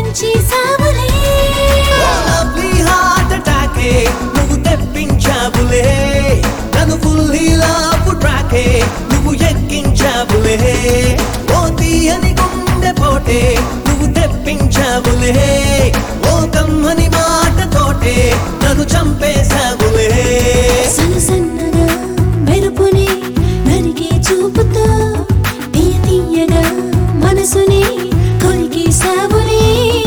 ముంచేసావులే lovely heart అటాకే నువ్వు తెప్పించావులే నన్ను fully love trachea నువ్వు ఎక్కించావులే ఓ తీయని గుండె పోటే నువ్వు తెప్పించావులే ఓ కమ్మని మాటతోటే నన్ను చంపేశావులే సన్న సన్నగా మెరుపుని నరికే చూపుతో తీయ తీయగా మనసుని కొరికేసావులే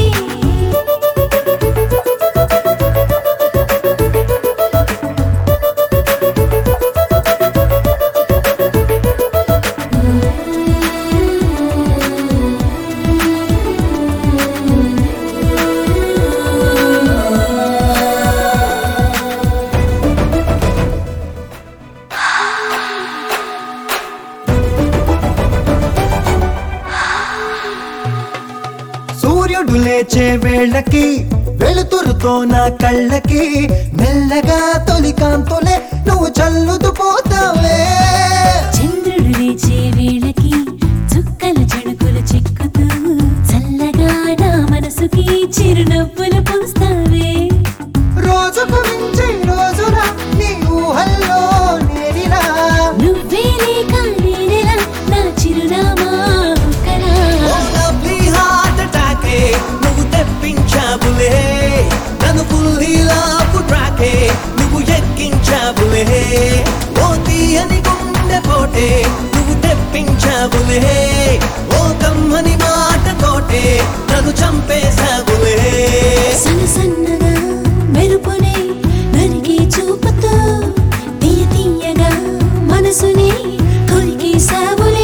సూర్యుడు లేచే వేళకి వెలుతురుతో నా కళ్ళకి మెల్లగా తొలి కాంతులే నువ్వు చల్లుతూ పోతావే చంద్రుడు లేచే వేళకి చుక్కల చెడుకులు చిక్కుతూ చల్లగా నా మనసుకి చిరునవ్వులు పూస్తావే రోజుకు మించి రోజున నీ ఊహల్లో నేనిలా నువ్వే లేక నేనెలా నా చిరునామా ఒక్కలా ఓ లవ్లీ హార్ట్ అటాకే నువ్వు తెప్పించావులే నన్ను ఫుల్లీ లవ్ ట్రాకే నువ్వు ఎక్కించావులే ఓ తీయని గుండె పోటే నువ్వు తెప్పించావులే ఓ కమ్మని మాటతోటే నన్ను చంపేశావులే సన్న సన్నగా మెరుపునే నరికే చూపుతో తీయ తీయగా మనసుని కొరికేసావులే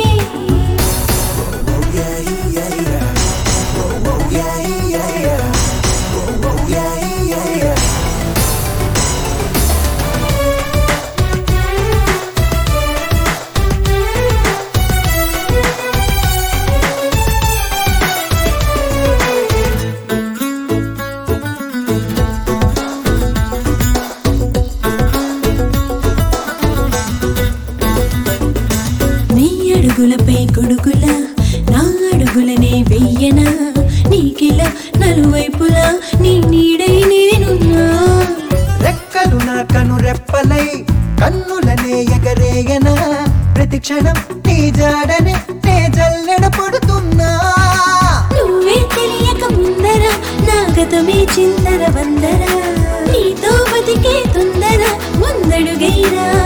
నీ అడుగులపై గొడుగులా నా అడుగులనే వెయ్యనా నీకిలా నలువైపులా నీ నీడై నేనున్నా రెక్కలు నా కను రెప్పలై కన్నులనే ఎగరేయనా ప్రతి క్షణం నీ జాడనే నే జల్లెడ పడుతున్నా నువ్వే తెలియక ముందర నా గతమే చిందర వందర నీతో బతికే తొందర ముందడుగైరా